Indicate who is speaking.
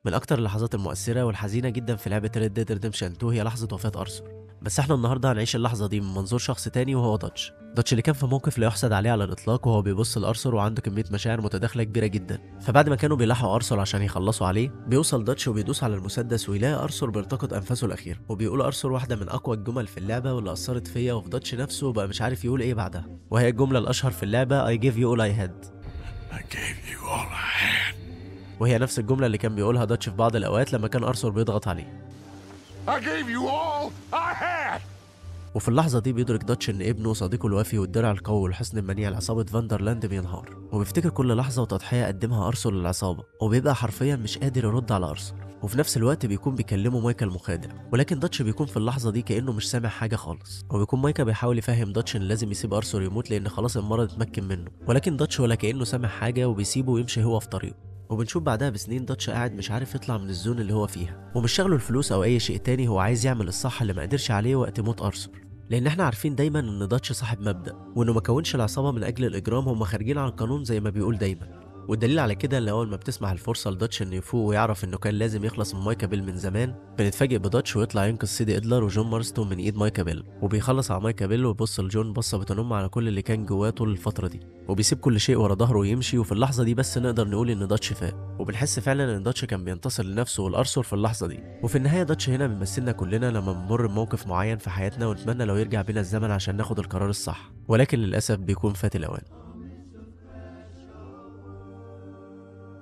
Speaker 1: من أكتر اللحظات المؤثرة والحزينة جدا في لعبة Red Dead Redemption 2 هي لحظة وفاة أرثر بس احنا النهاردة هنعيش اللحظة دي من منظور شخص تاني وهو داتش داتش اللي كان في موقف لا يحسد عليه على الإطلاق وهو بيبص لأرثر وعنده كمية مشاعر متداخلة كبيرة جدا فبعد ما كانوا بيلاحقوا أرثر عشان يخلصوا عليه بيوصل داتش وبيدوس على المسدس ويلاقي أرثر بيلتقط أنفاسه الأخير وبيقول أرثر واحدة من أقوى الجمل في اللعبة واللي أثرت فيا وفي داتش نفسه وبقى مش عارف يقول إيه بعدها وهي الجملة الأشهر في اللعبة I give you all I had
Speaker 2: I gave you all I had.
Speaker 1: وهي نفس الجملة اللي كان بيقولها داتش في بعض الأوقات لما كان أرثر بيضغط عليه
Speaker 2: I gave you all I had.
Speaker 1: وفي اللحظة دي بيدرك داتش إن ابنه وصديقه الوفي والدرع القوي والحصن المنيع لعصابة فاندرلاند بينهار وبيفتكر كل لحظة وتضحية قدمها أرثر للعصابة وبيبقى حرفيا مش قادر يرد على أرثر وفي نفس الوقت بيكون بيكلمه مايكا المخادع ولكن داتش بيكون في اللحظة دي كأنه مش سامع حاجة خالص وبيكون مايكا بيحاول يفهم داتش إن لازم يسيب أرثر يموت لأن خلاص المرض اتمكن منه ولكن داتش ولا كأنه سامع حاجة وبيسيبه ويمشي هو في طريقه وبنشوف بعدها بسنين داتش قاعد مش عارف يطلع من الزون اللي هو فيها ومش شغله الفلوس او اي شيء تاني هو عايز يعمل الصح اللي ما قدرش عليه وقت موت ارثر لان احنا عارفين دايما ان داتش صاحب مبدا وانه ما كونش العصابه من اجل الاجرام هم خارجين عن القانون زي ما بيقول دايما والدليل على كده اللي اول ما بتسمح الفرصه لداتش انه يفوق ويعرف انه كان لازم يخلص من مايكا بيل من زمان بنتفاجئ بداتش ويطلع ينقذ سيدي ادلر وجون مارستون من ايد مايكا بيل وبيخلص على مايكا بيل ويبص لجون بصه بتنم على كل اللي كان جواه طول الفتره دي وبيسيب كل شيء ورا ظهره ويمشي وفي اللحظه دي بس نقدر نقول ان داتش فاق وبنحس فعلا ان داتش كان بينتصر لنفسه والارثر في اللحظه دي وفي النهايه داتش هنا بيمثلنا كلنا لما بنمر بموقف معين في حياتنا ونتمنى لو يرجع بينا الزمن عشان ناخد القرار الصح ولكن للاسف بيكون فات الاوان